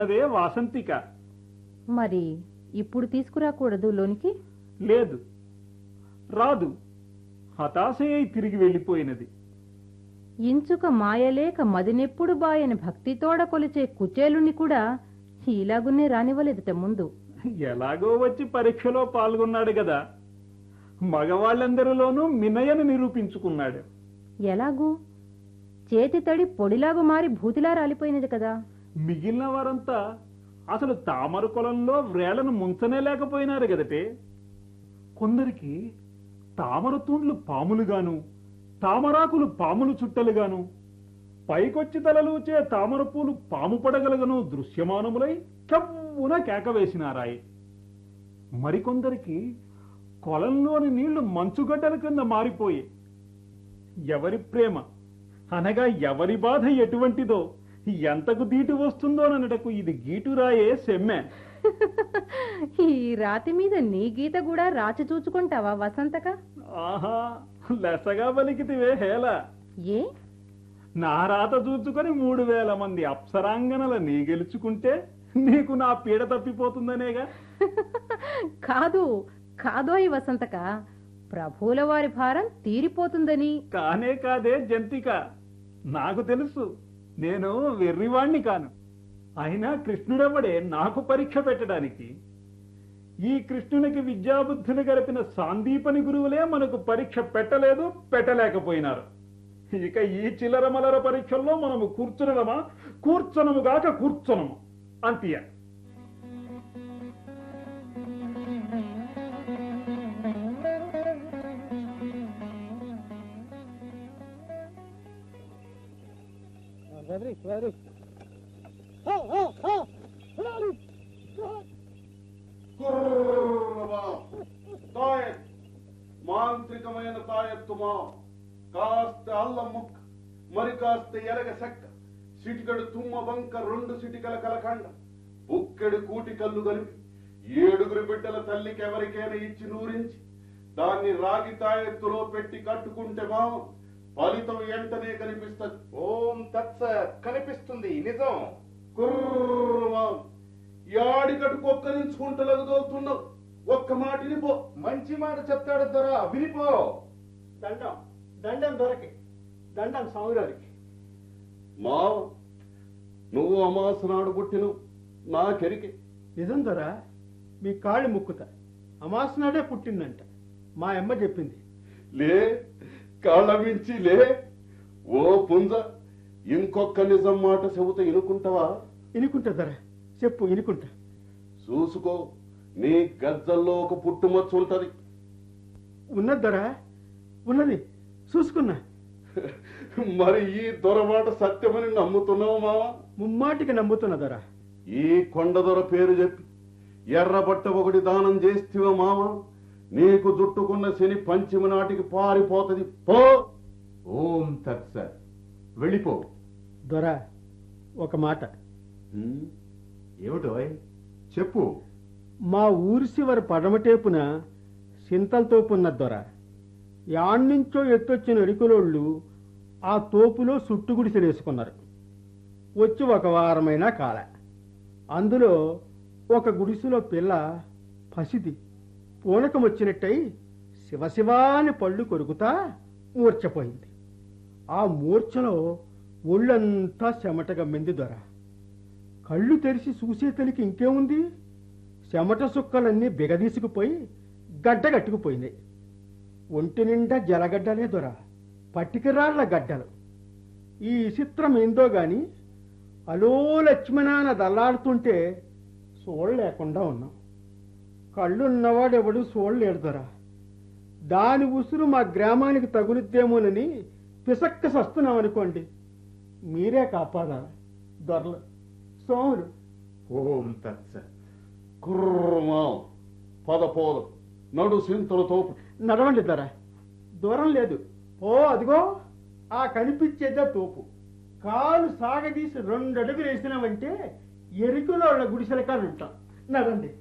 అదే వాసంతిక మరి ఇప్పుడు తీసుకురాకూడదు లోనికి లేదు రాదు హతాశయై తిరిగి వెళ్ళిపోయినది ఇంచుక మాయలేక మదినెప్పుడు బాయని భక్తితోడ కొలిచే కుచేలుని కూడా ఇలాగునే రానివ్వలేదుట ముందు ఎలాగో వచ్చి పరీక్షలో పాల్గొన్నాడు కదా మగవాళ్ళందరిలోనూ మినయను నిరూపించుకున్నాడు ఎలాగూ చేతి తడి పొడిలాగు మారి భూతిలా రాలిపోయినది కదా మిగిలిన వారంతా అసలు తామర కొలంలో వ్రేళ్లను ముంచనే లేకపోయినారు కదటే కొందరికి తామర తూండ్లు పాములుగాను తామరాకులు పాములు చుట్టలుగాను పైకొచ్చి తలలూచే తామర పూలు పాము పడగలుగను దృశ్యమానములై చవ్వున కేకవేసినారాయి మరికొందరికి కొలంలోని నీళ్లు మంచుగడ్డల కింద మారిపోయి ఎవరి ప్రేమ అనగా ఎవరి బాధ ఎటువంటిదో ఎంతకు దీటు వస్తుందోనటకు ఇది గీటురాయే సెమ్మె ఈ రాతి మీద నీ గీత కూడా రాచి చూచుకుంటావా వసంతక ఆహా లెసగా పలికితివే హేళ ఏ నా రాత చూచుకొని మూడు వేల మంది అప్సరాంగనల నీ గెలుచుకుంటే నీకు నా పీడ తప్పిపోతుందనేగా కాదు కాదోయ్ వసంతక ప్రభువుల వారి భారం తీరిపోతుందని కానే కాదే జంతిక నాకు తెలుసు నేను వెర్రివాణ్ణి కాను అయినా కృష్ణుడెవడే నాకు పరీక్ష పెట్టడానికి ఈ కృష్ణునికి విద్యాబుద్ధులు గడిపిన సాందీపని గురువులే మనకు పరీక్ష పెట్టలేదు పెట్టలేకపోయినారు ఇక ఈ చిల్లర మలర పరీక్షల్లో మనము కూర్చునమా కూర్చొనము గాక కూర్చొనము అంతియ కుర్రవా. తాయెత్ మాంత్రికమైన తాయెత్తుమా కాస్త అల్లం ముక్క మరి కాస్త ఎలగ సెక్క సిటికడు తుమ్మ బంక రెండు సిటికల కలకండ బుక్కెడు కూటి కళ్ళు కలిపి ఏడుగురు బిడ్డల తల్లికి ఎవరికైనా ఇచ్చి నూరించి దాన్ని రాగి తాయెత్తులో పెట్టి కట్టుకుంటే మా ఫలితం వెంటనే కనిపిస్తుంది ఓం తత్స కనిపిస్తుంది నిజం కుర్రవా యాడి కట్టుకొక్కరించుకుంటలకు తోలుతున్నావు ఒక్క మాటిని పో మంచి మాట చెప్తాడు దొర వినిపో దండం దండం దొరకి దండం సౌరానికి మావ నువ్వు అమాసనాడు పుట్టిను నాకెరికే నిజం దొర మీ కాళ్ళు ముక్కుతా అమాసనాడే పుట్టిందంట మా అమ్మ చెప్పింది లే కాళ్ళ మించి లే ఓ పుంజ ఇంకొక్క నిజం మాట చెబుతా ఇనుకుంటావా ఇనుకుంటా దొర చెప్పు ఇనుకుంటా చూసుకో నీ గజ్జల్లో ఒక పుట్టుమచ్చ ఉంటది ఉన్నది దొర ఉన్నది చూసుకున్నా మరి ఈ దొరమాట సత్యమని నమ్ముతున్నావు మావా ముమ్మాటికి నమ్ముతున్నా దొర ఈ కొండ దొర పేరు చెప్పి ఎర్ర బట్ట ఒకటి దానం చేస్తివా మామ నీకు జుట్టుకున్న శని పంచమి నాటికి పారిపోతది పో ఓం తత్స వెళ్ళిపో దొర ఒక మాట హ్మ్? ఏమిటో చెప్పు మా ఊరి చివరి పడమటేపున సింతలతోపు ఉన్న దొర యాడ్నుంచో ఎత్తొచ్చిన ఎరుకులోళ్ళు ఆ తోపులో సుట్టుగుడిసెలేసుకున్నారు వచ్చి ఒక వారమైనా కాల అందులో ఒక గుడిసెలో పిల్ల పసిది పూనకం వచ్చినట్టయి శివశివాని పళ్ళు కొరుకుతా మూర్చపోయింది ఆ మూర్ఛలో ఒళ్ళంతా చెమట గమ్మింది దొర కళ్ళు తెరిచి చూసే తలికి ఇంకేముంది చెమట సుక్కలన్నీ బిగదీసుకుపోయి గడ్డ కట్టుకుపోయినాయి ఒంటి నిండా జలగడ్డలే దొర పట్టికరాళ్ల గడ్డలు ఈ చిత్రం ఏందో గాని అలో లక్ష్మణాన దల్లాడుతుంటే చూడలేకుండా ఉన్నాం కళ్ళున్నవాడెవడు చూడలేడు దొర దాని ఉసురు మా గ్రామానికి తగులుద్దేమోనని పిసక్క సస్తున్నాం అనుకోండి మీరే కాపాడాలి దొరలు సోములు ఓం తత్స కుర్రమా పద పోద నడు సింతల తోపు నడవండి ధర దూరం లేదు ఓ అదిగో ఆ కనిపించేదే తోపు కాలు సాగదీసి రెండు అడుగులు వేసినామంటే ఎరుకులో గుడిసెల కాడ ఉంటాం నడండి